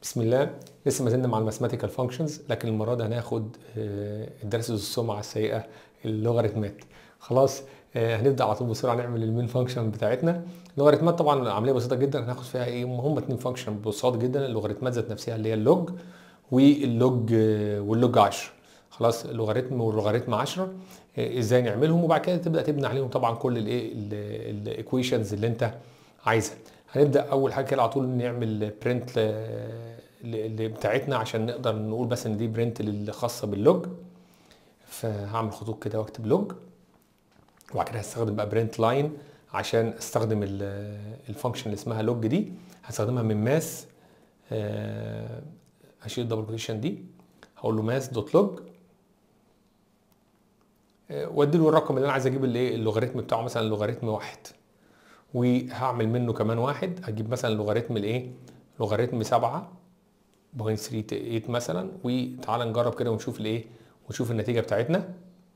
بسم الله لسه ما زلنا مع الماثيماتيكال فانكشنز لكن المره دي هناخد آه، الدرس ذو السمعه السيئه اللوغاريتمات خلاص آه، هنبدا على طول بسرعه نعمل المين فانكشن بتاعتنا اللوغاريتمات طبعا عمليه بسيطه جدا هناخد فيها ايه هم اتنين فانكشن بساط جدا اللوغاريتمات ذات نفسها اللي هي اللوج واللوج آه، واللوج 10 خلاص اللوغاريتم واللوغاريتم 10 آه، ازاي نعملهم وبعد كده تبدا تبني عليهم طبعا كل الايه الايكويشنز اللي انت عايزها هنبدا اول حاجه كده على طول نعمل برنت اللي بتاعتنا عشان نقدر نقول بس ان دي برنت اللي خاصه باللوج فهعمل خطوط كده واكتب لوج وبعد كده هستخدم بقى برنت لاين عشان استخدم الفانكشن اللي اسمها لوج دي هستخدمها من ماس هشيل الدبل كوتيشن دي هقول له ماس دوت لوج وادي له الرقم اللي انا عايز اجيب الايه اللوغاريتم بتاعه مثلا لوغاريتم واحد وهعمل منه كمان واحد اجيب مثلا لوغاريتم الايه لوغاريتم 7 بوينت 38 مثلا وتعالى نجرب كده ونشوف الايه ونشوف النتيجه بتاعتنا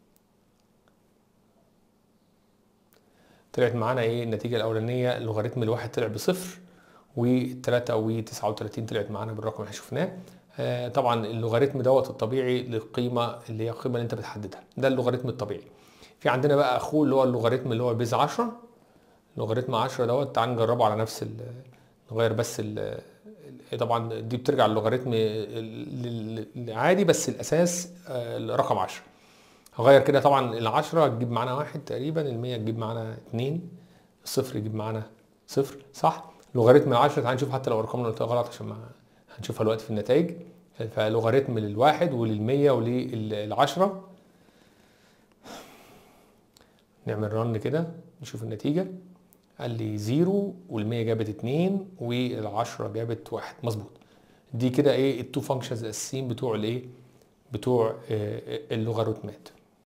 طلعت معانا ايه النتيجه الاولانيه اللوغاريتم الواحد طلع بصفر و3 و39 طلعت معانا بالرقم اللي احنا شفناه آه طبعا اللوغاريتم دوت الطبيعي للقيمه اللي هي القيمه اللي انت بتحددها ده اللوغاريتم الطبيعي في عندنا بقى اخوه اللي هو اللوغاريتم اللي هو بيز 10 لوغاريتم 10 دوت تعال نجربه على نفس نغير بس ال طبعا دي بترجع للوغاريتم العادي بس الاساس رقم 10 هغير كده طبعا ال 10 تجيب معانا واحد تقريبا ال 100 تجيب معانا 2 الصفر يجيب معانا صفر صح لوغاريتم ال 10 تعال نشوف حتى لو الارقام اللي قلتها غلط عشان ما هنشوفها دلوقتي في النتائج فلوغاريتم للواحد ولل100 ولل10 نعمل رن كده نشوف النتيجه قال لي زيرو وال100 جابت 2 وال10 جابت 1 مظبوط دي كده ايه التو فانكشنز الاساسيين بتوع الايه بتوع اللوغاريتمات